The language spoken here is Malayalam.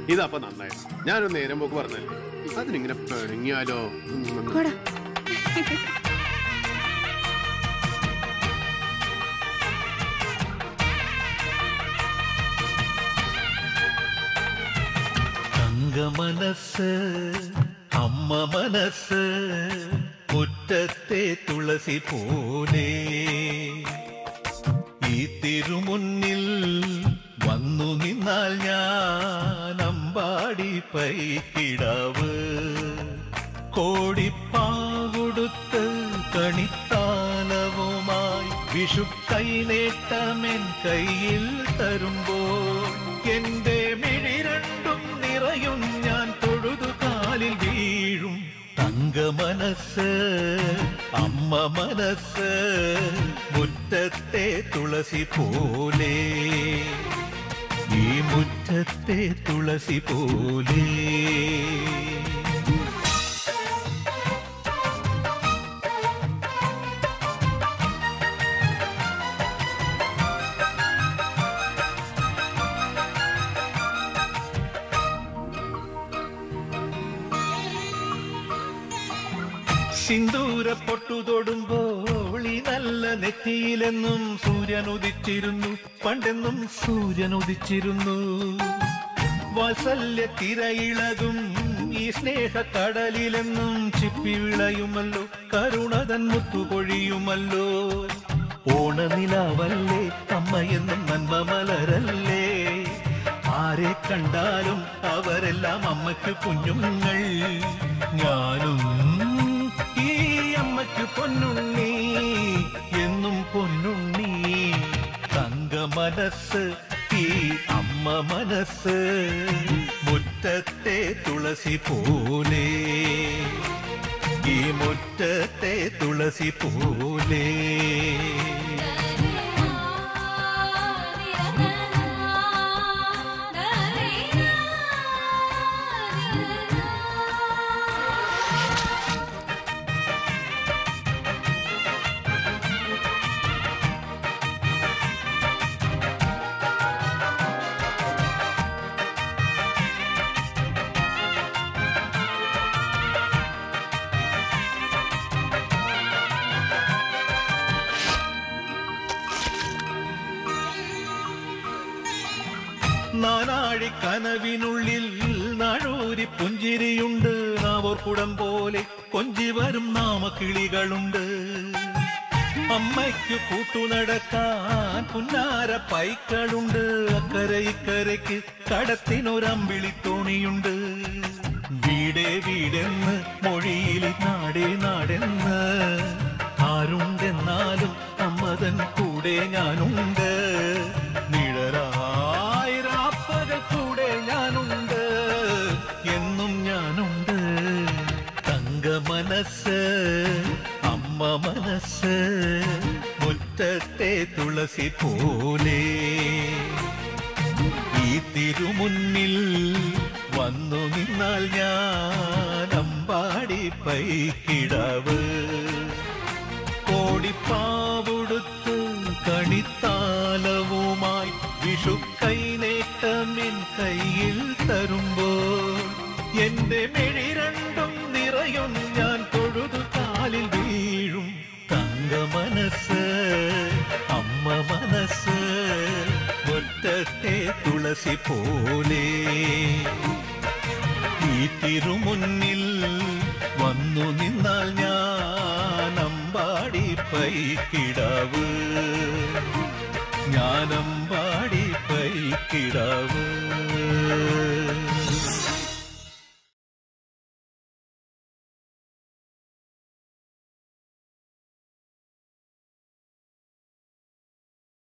ഇതപ്പൊ നന്നായി ഞാനൊരു നേരം പോക്ക് പറഞ്ഞല്ലേ അതിനിങ്ങനെ പിണങ്ങിയാലോ ഉം. പോടാ തങ്ക മനസ്സ് അമ്മ മനസ്സ് മുറ്റത്തെ തുളസി പോലെ ഈ തിരുമുന്നിൽ വന്നു നിന്നാൽ ഞാൻ അമ്പാടി പൈക്കിടാവ് കോടിപ്പാകൊടുത്ത് കണിത്താലവുമായി വിഷു കൈനേട്ടമെൻ കയ്യിൽ തരുമ്പോൾ എന്റെ മിഴി രണ്ടും നിറയും ഞാൻ തൊഴുതു കാലിൽ വീഴും തങ്ക മനസ്സ് അമ്മ മനസ്സ് മുറ്റത്തെ തുളസി പോലെ ഈ മുറ്റത്തെ തുളസി പോലെ സിന്ദൂര പൊട്ടു തൊടുമ്പോൾ ഈ നല്ല നെറ്റിയിലെന്നും സൂര്യൻ ഉദിച്ചിരുന്നു പണ്ടെന്നും സൂര്യൻ ഉദിച്ചിരുന്നു വാത്സല്യ തിരയിളകും ഈ സ്നേഹ കടലിലെന്നും ചിപ്പി വിളയുമല്ലോ കരുണതൻ മുത്തുപൊഴിയുമല്ലോ ഓണനിലാവല്ലേ അമ്മയെന്നും നന്മ മലരല്ലേ ആരെ കണ്ടാലും അവരെല്ലാം അമ്മയ്ക്ക് കുഞ്ഞുങ്ങൾ ഞാനും ഈ അമ്മയ്ക്ക് പൊന്നുണ്ണി എന്നും പൊന്നുണ്ണി തങ്ക മനസ്സ് ഈ അമ്മ മനസ്സ് മുറ്റത്തെ തുളസി പോലെ ഈ മുറ്റത്തെ തുളസി പോലെ നാനാഴി കനവിനുള്ളിൽ നാഴൂരി പുഞ്ചിരിയുണ്ട് നാവോർക്കുടം പോലെ കൊഞ്ചി വരും നാമക്കിളികളുണ്ട് അമ്മയ്ക്ക് കൂട്ടുനടക്കാൻ പുന്നാര പൈക്കളുണ്ട് അക്കരെ ഇക്കരയ്ക്ക് കടത്തിനൊരമ്പിളി തോണിയുണ്ട് വീടേ വീടെന്ന് മൊഴിയിൽ നാടേ നാടെന്ന് ആരുണ്ടെന്നാലും അമ്മതൻ കൂടെ ഞാനുണ്ട് നിഴലായിരാപ്പകൽ കൂടെ ഞാനുണ്ട് എന്നും ഞാനുണ്ട് തങ്ക മനസ്സ് അമ്മ മനസ്സ് മുറ്റത്തെ തുളസി പോലെ ഈ തിരുമുന്നിൽ വന്നു നിന്നാൽ ഞാൻ അമ്പാടി പൈക്കിടാവ് കോടിപ്പാവൊടുത്ത് കണിത്താലവുമായി വിഷു കൈനേട്ടമിൻ കയ്യിൽ തരുമ്പോൾ എന്റെ മെഴി രണ്ടും നിറയും ഞാൻ തൊഴുതു കാലിൽ വീഴും തങ്ക മനസ്സ് അമ്മ മനസ്സ് മുറ്റത്തെ തുളസി പോലെ ഈ തിരുമുന്നിൽ വന്നു നിന്നാൽ ഞാൻ അമ്പാടി പൈക്കിടാവ് ഞാനമ്പാടി പൈക്കിടാവ്